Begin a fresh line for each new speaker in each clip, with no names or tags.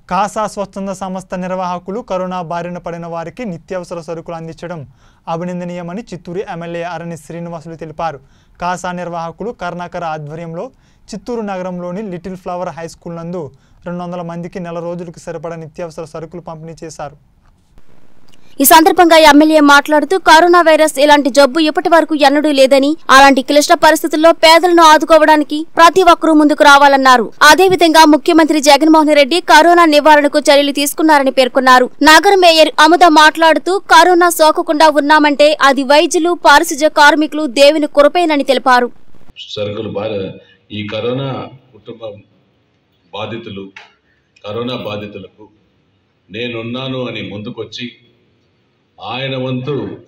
కాసా స్వచ్ఛంద సంస్థ నిర్వాహకులు కరోనా బారిన పడిన వారికి నిత్యావసర సరుకులు అందించడం అభినందనీయమని చిత్తూరు ఎమ్మెల్యే అరణి శ్రీనివాసులు తెలిపారు కాసా నిర్వాహకులు కర్ణాకర ఆధ్వర్యంలో చిత్తూరు నగరంలోని లిటిల్ ఫ్లవర్ హై స్కూల్ నందు రెండు వందల మందికి నెల రోజులకు సరిపడా నిత్యావసర సరుకులు పంపిణీ చేశారు
ఈ సందర్భంగా ఎమ్మెల్యే మాట్లాడుతూ కరోనా వైరస్ ఇలాంటి జబ్బు ఇప్పటి వరకు ఎన్నడూ లేదని అలాంటి క్లిష్ట పరిస్థితుల్లో పేదలను ఆదుకోవడానికి ప్రతి ఒక్కరూ ముందుకు రావాలన్నారు అదేవిధంగా ముఖ్యమంత్రి జగన్మోహన్ రెడ్డి కరోనా నివారణకు చర్యలు తీసుకున్నారని పేర్కొన్నారు నగర మేయర్ అముద మాట్లాడుతూ కరోనా సోకకుండా ఉన్నామంటే అది వైద్యులు పారిశుధ్య కార్మికులు దేవుని కృపేనని తెలిపారు
సరుకులు బాగా ఈ కరోనా కుటుంబం బాధితులు కరోనా బాధితులకు నేనున్నాను అని ముందుకొచ్చి ఆయన వంతు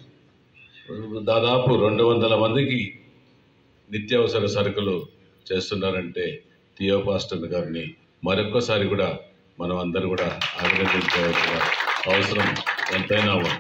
దాదాపు రెండు వందల మందికి నిత్యావసర సరుకులు చేస్తున్నారంటే థియో పాస్టర్ గారిని మరొక్కసారి కూడా మనం అందరూ కూడా అభినందించవలసిన అవసరం ఎంతైనా ఉంది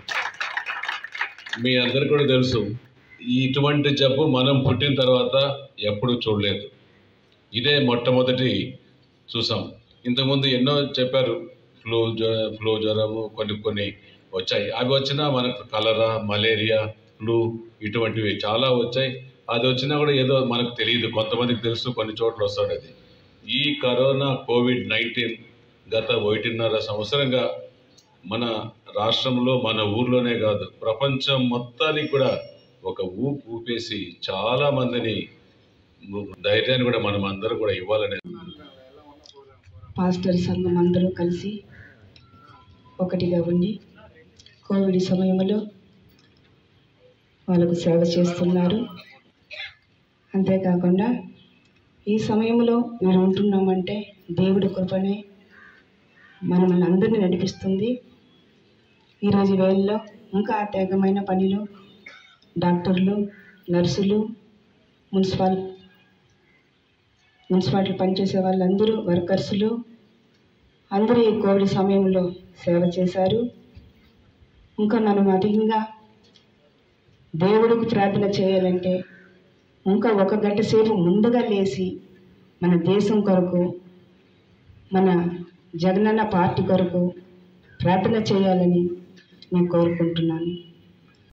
మీ అందరికీ కూడా తెలుసు ఇటువంటి జబ్బు మనం పుట్టిన తర్వాత ఎప్పుడూ చూడలేదు ఇదే మొట్టమొదటి చూసాం ఇంతకుముందు ఎన్నో చెప్పారు ఫ్లూ జ్వ- ఫ్లూ జ్వరము కొన్ని కొన్ని వచ్చాయి అవి వచ్చినా మనకు కలరా మలేరియా ఫ్లూ ఇటువంటివి చాలా వచ్చాయి అది వచ్చినా కూడా ఏదో మనకు తెలియదు కొంతమందికి తెలుసు కొన్ని చోట్ల వస్తాడు అది ఈ కరోనా కోవిడ్ నైన్టీన్ గత ఒకటిన్నర సంవత్సరంగా మన రాష్ట్రంలో మన ఊర్లోనే కాదు ప్రపంచం మొత్తానికి కూడా ఒక ఊపు ఊపేసి చాలా మందిని ధైర్యాన్ని కూడా మనం అందరూ కూడా ఇవ్వాలనే
పాస్టర్ సంఘం అందరూ కలిసి ఒకటిగా ఉండి కోవిడ్ సమయంలో వాళ్ళకు సేవ చేస్తున్నారు అంతేకాకుండా ఈ సమయంలో మేము ఉంటున్నామంటే దేవుడి కృపనే మనల్ని అందరినీ నడిపిస్తుంది ఈరోజు వేళల్లో ఇంకా త్యాగమైన పనిలో డాక్టర్లు నర్సులు మున్సిపల్ మున్సిపాలిటీ పనిచేసే వాళ్ళందరూ వర్కర్సులు అందరూ ఈ కోవిడ్ సమయంలో సేవ చేశారు ఇంకా మనం అధికంగా దేవుడికి ప్రార్థన చేయాలంటే ఇంకా ఒక గంట సేపు ముందుగా లేచి మన దేశం కొరకు మన జగనన్న పార్టీ కొరకు ప్రార్థన చేయాలని నేను కోరుకుంటున్నాను